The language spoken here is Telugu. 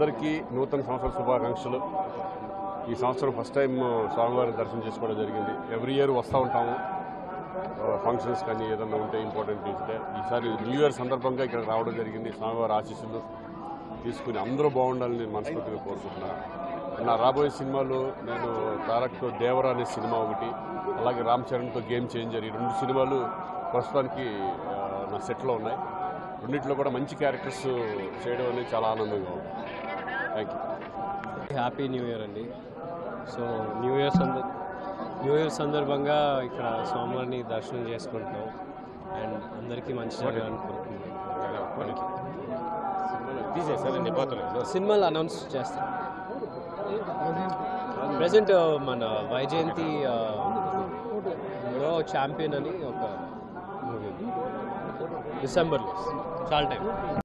అందరికీ నూతన సంవత్సర శుభాకాంక్షలు ఈ సంవత్సరం ఫస్ట్ టైం స్వామివారి దర్శనం చేసుకోవడం జరిగింది ఎవ్రీ ఇయర్ వస్తూ ఉంటాము ఫంక్షన్స్ కానీ ఏదన్నా ఉంటే ఇంపార్టెంట్ ఉంటే ఈసారి న్యూ ఇయర్ సందర్భంగా ఇక్కడ రావడం జరిగింది స్వామివారి ఆశీస్సులు తీసుకుని అందరూ బాగుండాలని నేను మనస్ఫూర్తిగా కోరుకుంటున్నాను నా రాబోయే సినిమాలు నేను తారక్తో దేవరా అనే సినిమా ఒకటి అలాగే రామ్ చరణ్తో గేమ్ చేంజర్ ఈ రెండు సినిమాలు ప్రస్తుతానికి ఆ, నా సెట్లో ఉన్నాయి రెండిట్లో కూడా మంచి క్యారెక్టర్స్ చేయడం అనేది చాలా ఆనందంగా ఉంది thank you happy new year అండి సో న్యూ ఇయర్ సందర్ న్యూ ఇయర్ సందర్భంగా ఇక్కడ స్వామివారిని దర్శనం చేసుకుంటున్నాం అండ్ అందరికీ మంచి జరగాలని కోరుకుంటున్నాం తీసేసారండి సినిమాలు అనౌన్స్ చేస్తాం ప్రజెంట్ మన వైజయంతి ఆ, లో ఛాంపియన్ అని ఒక మూవీ డిసెంబర్లో చాలా టైం